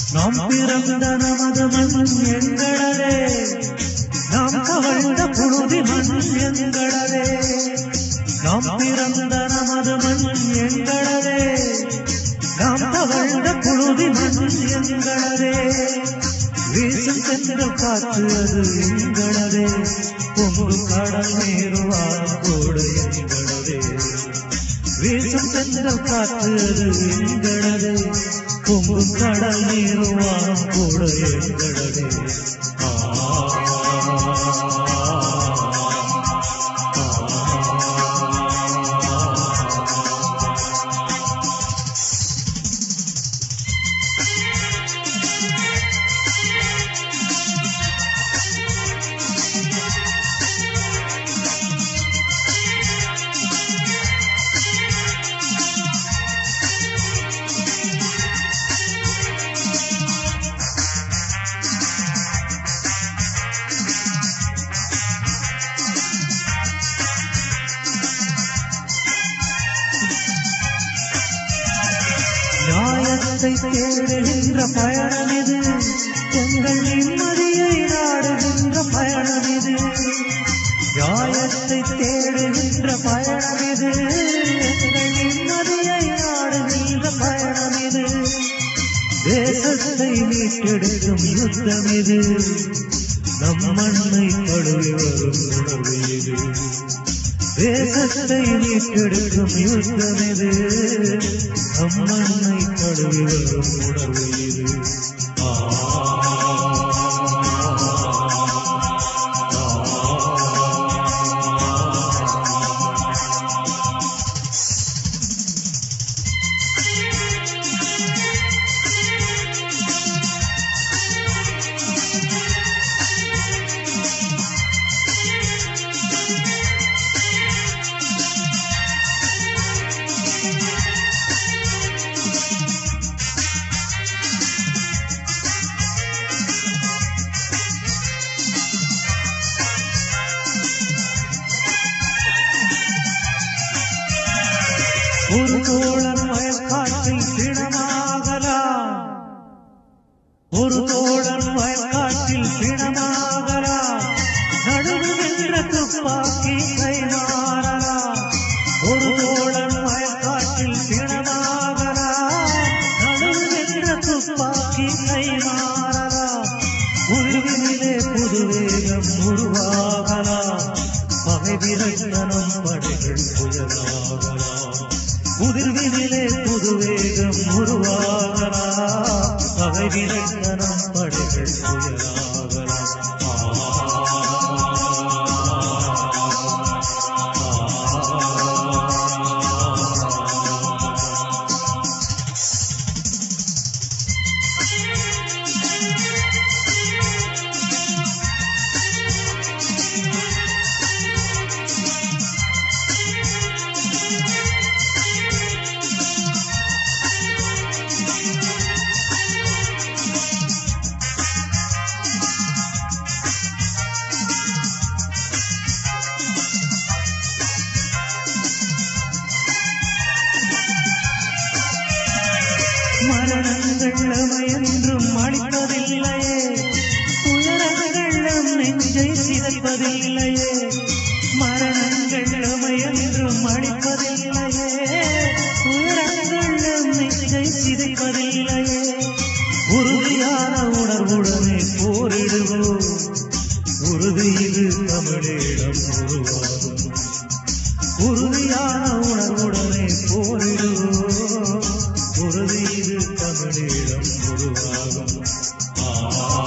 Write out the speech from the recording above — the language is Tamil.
நாம் பிறந்த நமது மண் எங்களதே நாம் தவழ்ந்த புழுதி மண் எங்களதே நாம் பிறந்த நமது மண் எங்களதே நாம் தவழ்ந்த புழுதி மண் எங்களதே வீசும் சென்றல் காற்று அது எங்களதே பொங்கும் கடல் நீருவான் கூடு எங்களதே வீசும் சென்றல் காற்று அது எங்களதே பொங்கும் கடல் நீருவான் கூடு எங்களதே நியாயத்தை தேடுகின்ற பயணம் இது எங்கள் நிம்மதியை நாடுகின்ற பயணம் இது நியாயத்தை தேடுகின்ற பயணம் இது எங்கள் நிம்மதியை நாடுகின்ற பயணம் இது தேசத்தை மீட்டெடுக்கும் யுத்தம் இது நம் மண்ணை தழுவி வரும் உணர்வு இது தேசத்தை மீட்டெடுக்கும் யுத்தம் இது நம் மண்ணை தழுவி வரும் உணர்வு இது ஆ ஒரு தோழன் வயக்காட்டில் பிணமாகலாம் ஒரு தோழன் வயக்காட்டில் பிணமாகலாம் நடுவுகின்ற துப்பாக்கி கைமாறலாம் ஒரு தோழன் வயக்காட்டில் பிணமாகலாம் நடுவுகின்ற துப்பாக்கி கைமாறலாம் உருவினிலே புதுவேகம் உருவாகலாம் பகை விரட்டனம் படைகள் புயலாகலாம் உதிர்வினிலே புதுவேகம் உருவாகலாம் பகை விரட்டனம் படைகள் புயலாகலாம் மரணங்கள் என்றும் அழிப்பதில்லையே துயரங்கள் நம் நெஞ்சை சிதைப்பதில்லையே மரணங்கள் என்றும் அழிப்பதில்லையே துயரங்கள் நம் நெஞ்சை சிதைப்பதில்லையே உறுதியான உணர்வுடனே போரிடுவோம் உறுதியில் தமிழீழம் உருவாகும் உறுதியான உணர்வுடனே போரிடுவோம் உறுதியில் தமிழீழம் உருவாகும் ஆ